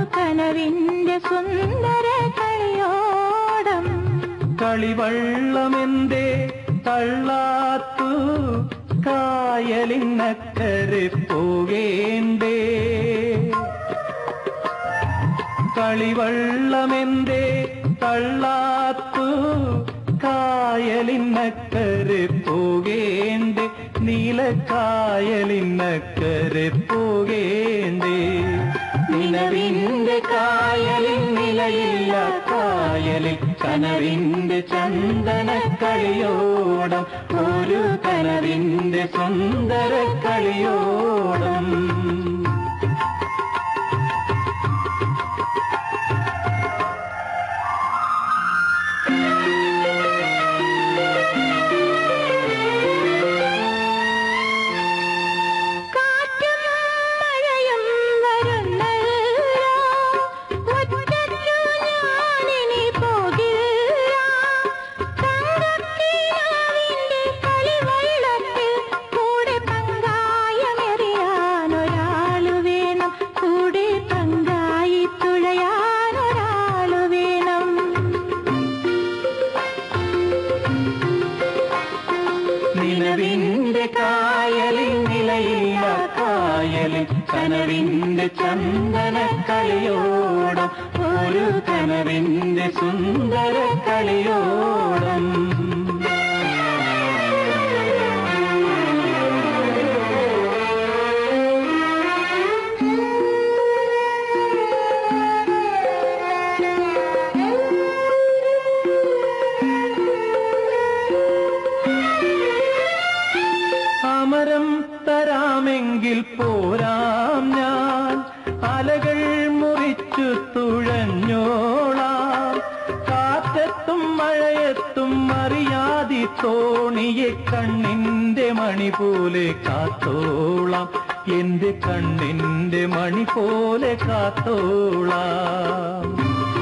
കനവിന്റെ സുന്ദര കളിയോടം കളിവള്ളമെന്തേ തള്ളാത്തു കായലിനക്കരെ പോകേണ്ടേ കളിവള്ളമെന്തേ തള്ളാത്തു കായലിനക്കരെ പോകേണ്ടേ നീലക്കായലിനക്കരെ പോകേണ്ടേ നിലവിന്റെ കായലിൽ നിലയില്ല കായലിൽ കനവിന്റെ ചന്ദന കളിയോടം ഒരു കനവിന്റെ സുന്ദര കളിയോടം കാറ്റും മഴയും വരുന്നല്ലോ ഒറ്റയ്ക്കു ഞാനിനി പോകില്ല തങ്കക്കിനാവിന്റെ കളിവള്ളത്തിൽ കൂടെ പങ്കായമറിയാനൊരാളു വേണം കൂടെ പങ്കായി തുഴയാനൊരാളു വേണം നിലവിന്റെ കായലിൽ നിലയില്ല കായലിൽ കനവിന്റെ ചന്ദന കളിയോടം ഒരു കനവിന്റെ സുന്ദര കളിയോടം അമരം തരാമെങ്കിൽ പോരാം ഞാൻ അലകൾ മുറിച്ചു തുഴഞ്ഞോളാം കാറ്റത്തും മഴയത്തും അറിയാതി തോണിയെ കണ്ണിന്റെ മണി പോലെ കാത്തോളാം എന്റെ കണ്ണിന്റെ മണി പോലെ കാത്തോളാം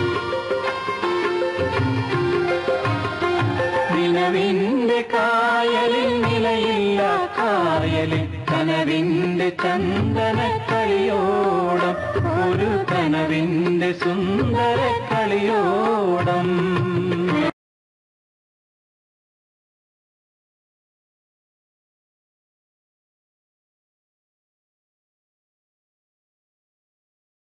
നിലവിന്റെ കായലിൽ നിലയില്ല കായലിൽ കനവിന്റെ ചന്ദന കളിയോടം ഒരു കനവിന്റെ സുന്ദര കളിയോടം